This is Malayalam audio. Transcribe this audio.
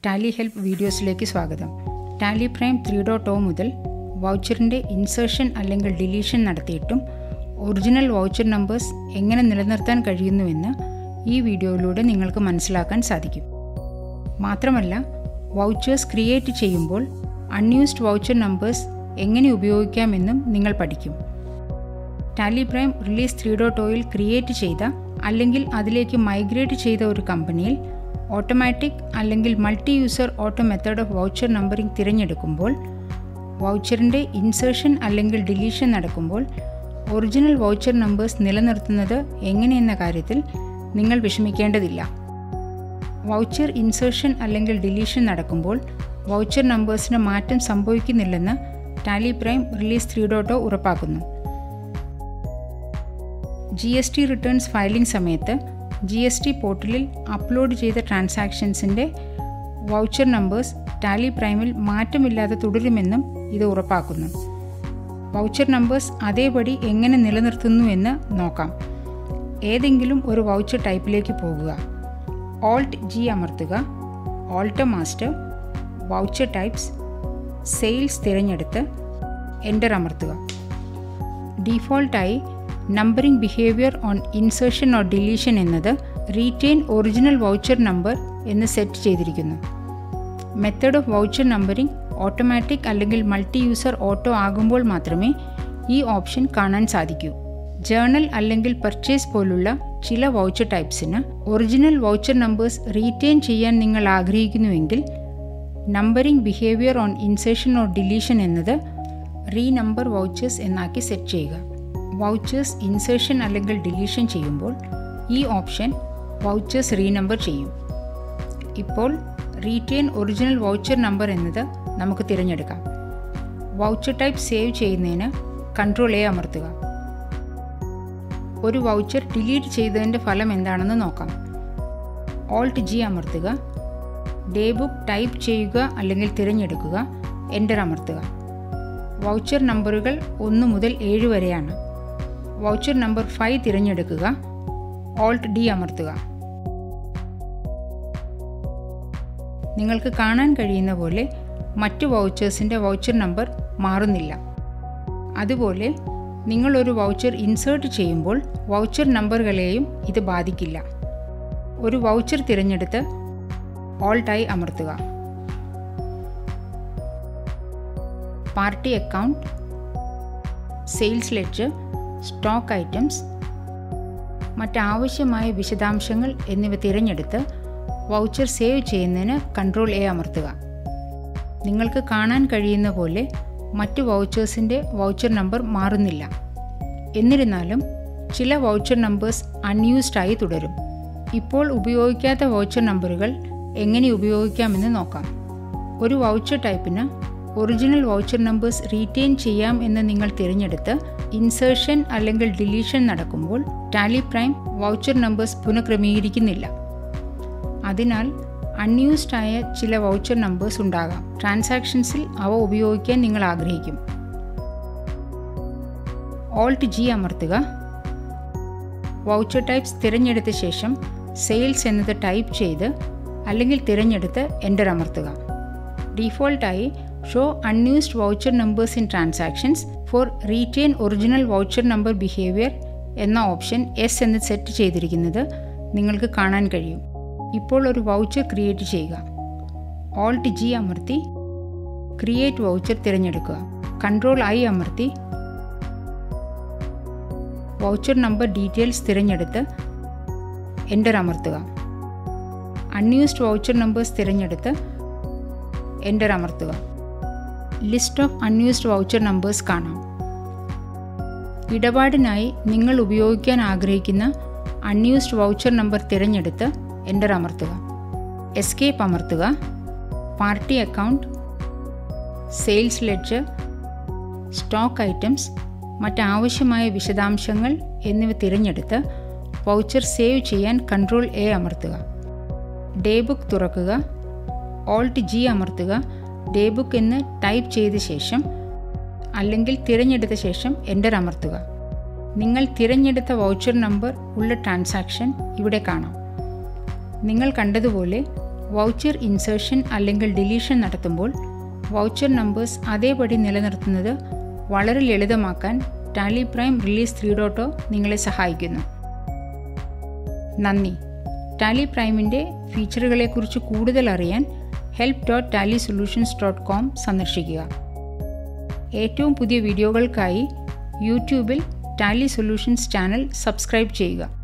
ടാലി ഹെൽപ്പ് വീഡിയോസിലേക്ക് സ്വാഗതം Tally Prime three dot O മുതൽ വൗച്ചറിൻ്റെ ഇൻസേർഷൻ അല്ലെങ്കിൽ ഡിലീഷൻ നടത്തിയിട്ടും ഒറിജിനൽ വൗച്ചർ നമ്പേഴ്സ് എങ്ങനെ നിലനിർത്താൻ കഴിയുന്നുവെന്ന് ഈ വീഡിയോയിലൂടെ നിങ്ങൾക്ക് മനസ്സിലാക്കാൻ സാധിക്കും മാത്രമല്ല വൗച്ചേഴ്സ് ക്രിയേറ്റ് ചെയ്യുമ്പോൾ അൺയൂസ്ഡ് വൗച്ചർ നമ്പേഴ്സ് എങ്ങനെ ഉപയോഗിക്കാമെന്നും നിങ്ങൾ പഠിക്കും Tally Prime release three dot ഒയിൽ ക്രിയേറ്റ് ചെയ്ത അല്ലെങ്കിൽ അതിലേക്ക് മൈഗ്രേറ്റ് ചെയ്ത ഒരു കമ്പനിയിൽ ഓട്ടോമാറ്റിക് അല്ലെങ്കിൽ multi user auto method of voucher numbering തിരഞ്ഞെടുക്കുമ്പോൾ വൗച്ചറിൻ്റെ ഇൻസേർഷൻ അല്ലെങ്കിൽ ഡിലീഷൻ നടക്കുമ്പോൾ ഒറിജിനൽ വൗച്ചർ നമ്പേഴ്സ് നിലനിർത്തുന്നത് എങ്ങനെയെന്ന കാര്യത്തിൽ നിങ്ങൾ വിഷമിക്കേണ്ടതില്ല വൗച്ചർ ഇൻസേർഷൻ അല്ലെങ്കിൽ ഡിലീഷൻ നടക്കുമ്പോൾ വൗച്ചർ നമ്പേഴ്സിന് മാറ്റം സംഭവിക്കുന്നില്ലെന്ന് Tally Prime release three dot O ഉറപ്പാക്കുന്നു G S T returns filing സമയത്ത് ജി എസ് ടി പോർട്ടലിൽ അപ്ലോഡ് ചെയ്ത ട്രാൻസാക്ഷൻസിൻ്റെ വൗച്ചർ നമ്പേഴ്സ് ടാലി പ്രൈമിൽ മാറ്റമില്ലാതെ തുടരുമെന്നും ഇത് ഉറപ്പാക്കുന്നു വൗച്ചർ നമ്പേഴ്സ് അതേപടി എങ്ങനെ നിലനിർത്തുന്നു എന്ന് നോക്കാം ഏതെങ്കിലും ഒരു വൗച്ചർ ടൈപ്പിലേക്ക് പോകുക ഓൾട്ട് ജി അമർത്തുക alt master voucher types sales തിരഞ്ഞെടുത്ത് എൻ്റർ അമർത്തുക ഡീഫോൾട്ടായി numbering behaviour on insertion or deletion എന്നത് റീറ്റെയിൻ ഒറിജിനൽ വൗച്ചർ നമ്പർ എന്ന് സെറ്റ് ചെയ്തിരിക്കുന്നു method of voucher numbering automatic അല്ലെങ്കിൽ മൾട്ടി യൂസർ ഓട്ടോ ആകുമ്പോൾ മാത്രമേ ഈ ഓപ്ഷൻ കാണാൻ സാധിക്കൂ ജേർണൽ അല്ലെങ്കിൽ പർച്ചേസ് പോലുള്ള ചില വൗച്ചർ ടൈപ്സിന് ഒറിജിനൽ വൗച്ചർ നമ്പേഴ്സ് റീറ്റെയിൻ ചെയ്യാൻ നിങ്ങൾ ആഗ്രഹിക്കുന്നുവെങ്കിൽ numbering behaviour on insertion or deletion എന്നത് റീ നമ്പർ വൗച്ചേഴ്സ് എന്നാക്കി സെറ്റ് ചെയ്യുക വൗച്ചേഴ്സ് ഇൻസേർഷൻ അല്ലെങ്കിൽ ഡിലീഷൻ ചെയ്യുമ്പോൾ ഈ ഓപ്ഷൻ വൗച്ചേഴ്സ് റീനമ്പർ ചെയ്യും ഇപ്പോൾ റീറ്റെയിൻ ഒറിജിനൽ വൗച്ചർ നമ്പർ എന്നത് നമുക്ക് തിരഞ്ഞെടുക്കാം വൗച്ചർ ടൈപ്പ് സേവ് ചെയ്യുന്നതിന് കൺട്രോൾ എ അമർത്തുക ഒരു വൗച്ചർ ഡിലീറ്റ് ചെയ്തതിൻ്റെ ഫലം എന്താണെന്ന് നോക്കാം ഓൾട്ട് ജി അമർത്തുക ഡേ ബുക്ക് ടൈപ്പ് ചെയ്യുക അല്ലെങ്കിൽ തിരഞ്ഞെടുക്കുക എൻ്റർ അമർത്തുക വൗച്ചർ നമ്പറുകൾ ഒന്ന് മുതൽ ഏഴ് വരെയാണ് വൗച്ചർ നമ്പർ ഫൈവ് തിരഞ്ഞെടുക്കുക ഓൾട്ട് ഡി അമർത്തുക നിങ്ങൾക്ക് കാണാൻ കഴിയുന്ന പോലെ മറ്റു വൗച്ചേഴ്സിൻ്റെ വൗച്ചർ നമ്പർ മാറുന്നില്ല അതുപോലെ നിങ്ങൾ ഒരു വൗച്ചർ ഇൻസേർട്ട് ചെയ്യുമ്പോൾ വൗച്ചർ നമ്പറുകളെയും ഇത് ബാധിക്കില്ല ഒരു വൗച്ചർ തിരഞ്ഞെടുത്ത് ഓൾട്ടായി അമർത്തുക party account sales ledger stock items മറ്റാവശ്യമായ വിശദാംശങ്ങൾ എന്നിവ തിരഞ്ഞെടുത്ത് വൗച്ചർ സേവ് ചെയ്യുന്നതിന് കൺട്രോൾ എ അമർത്തുക നിങ്ങൾക്ക് കാണാൻ കഴിയുന്ന പോലെ മറ്റ് വൗച്ചേഴ്സിൻ്റെ വൗച്ചർ നമ്പർ മാറുന്നില്ല എന്നിരുന്നാലും ചില വൗച്ചർ നമ്പേഴ്സ് അൺയൂസ്ഡ് ആയി തുടരും ഇപ്പോൾ ഉപയോഗിക്കാത്ത വൗച്ചർ നമ്പറുകൾ എങ്ങനെ ഉപയോഗിക്കാമെന്ന് നോക്കാം ഒരു വൗച്ചർ ടൈപ്പിന് ഒറിജിനൽ വൗച്ചർ നമ്പേഴ്സ് റീറ്റെയിൻ ചെയ്യാം എന്ന് നിങ്ങൾ തിരഞ്ഞെടുത്ത് ഇൻസേർഷൻ അല്ലെങ്കിൽ ഡിലീഷൻ നടക്കുമ്പോൾ ടാലി പ്രൈം വൗച്ചർ നമ്പേഴ്സ് പുനഃക്രമീകരിക്കുന്നില്ല അതിനാൽ അൺയൂസ്ഡ് ആയ ചില വൗച്ചർ നമ്പേഴ്സ് ഉണ്ടാകാം ട്രാൻസാക്ഷൻസിൽ അവ ഉപയോഗിക്കാൻ നിങ്ങൾ ആഗ്രഹിക്കും ഓൾട്ട് ജി അമർത്തുക വൗച്ചർ ടൈപ്സ് തിരഞ്ഞെടുത്ത ശേഷം സെയിൽസ് എന്നത് ടൈപ്പ് ചെയ്ത് അല്ലെങ്കിൽ തിരഞ്ഞെടുത്ത് എൻ്റർ അമർത്തുക ഡീഫോൾട്ടായി show unused voucher numbers in transactions for retain original voucher number behaviour എന്ന ഓപ്ഷൻ എസ് എന്ന് സെറ്റ് ചെയ്തിരിക്കുന്നത് നിങ്ങൾക്ക് കാണാൻ കഴിയും ഇപ്പോൾ ഒരു വൗച്ചർ ക്രിയേറ്റ് ചെയ്യുക ഓൾട്ട് ജി അമർത്തി ക്രിയേറ്റ് വൗച്ചർ തിരഞ്ഞെടുക്കുക കൺട്രോൾ ഐ അമർത്തി വൗച്ചർ നമ്പർ ഡീറ്റെയിൽസ് തിരഞ്ഞെടുത്ത് എൻ്റർ അമർത്തുക അൺയൂസ്ഡ് വൗച്ചർ നമ്പേഴ്സ് തിരഞ്ഞെടുത്ത് എൻ്റർ അമർത്തുക list of unused voucher numbers കാണാം ഇടപാടിനായി നിങ്ങൾ ഉപയോഗിക്കാൻ ആഗ്രഹിക്കുന്ന അൺയൂസ്ഡ് വൗച്ചർ നമ്പർ തിരഞ്ഞെടുത്ത് എൻ്റർ അമർത്തുക എസ്കേപ്പ് അമർത്തുക party account sales ledger stock items മറ്റാവശ്യമായ വിശദാംശങ്ങൾ എന്നിവ തിരഞ്ഞെടുത്ത് വൗച്ചർ സേവ് ചെയ്യാൻ കൺട്രോൾ എ അമർത്തുക ഡേ ബുക്ക് തുറക്കുക ഓൾട്ട് ജി അമർത്തുക ഡേ ബുക്ക് എന്ന് ടൈപ്പ് ചെയ്ത ശേഷം അല്ലെങ്കിൽ തിരഞ്ഞെടുത്ത ശേഷം എൻ്റർ അമർത്തുക നിങ്ങൾ തിരഞ്ഞെടുത്ത വൗച്ചർ നമ്പർ ഉള്ള ട്രാൻസാക്ഷൻ ഇവിടെ കാണാം നിങ്ങൾ കണ്ടതുപോലെ വൗച്ചർ ഇൻസേർഷൻ അല്ലെങ്കിൽ ഡിലീഷൻ നടത്തുമ്പോൾ വൗച്ചർ നമ്പേഴ്സ് അതേപടി നിലനിർത്തുന്നത് വളരെ ലളിതമാക്കാൻ Tally Prime release three dot o നിങ്ങളെ സഹായിക്കുന്നു നന്ദി ടാലി പ്രൈമിൻ്റെ ഫീച്ചറുകളെക്കുറിച്ച് കൂടുതൽ അറിയാൻ help dot Tally solutions dot com സന്ദർശിക്കുക ഏറ്റവും പുതിയ വീഡിയോകൾക്കായി യൂട്യൂബിൽ ടാലി സൊല്യൂഷൻസ് ചാനൽ സബ്സ്ക്രൈബ് ചെയ്യുക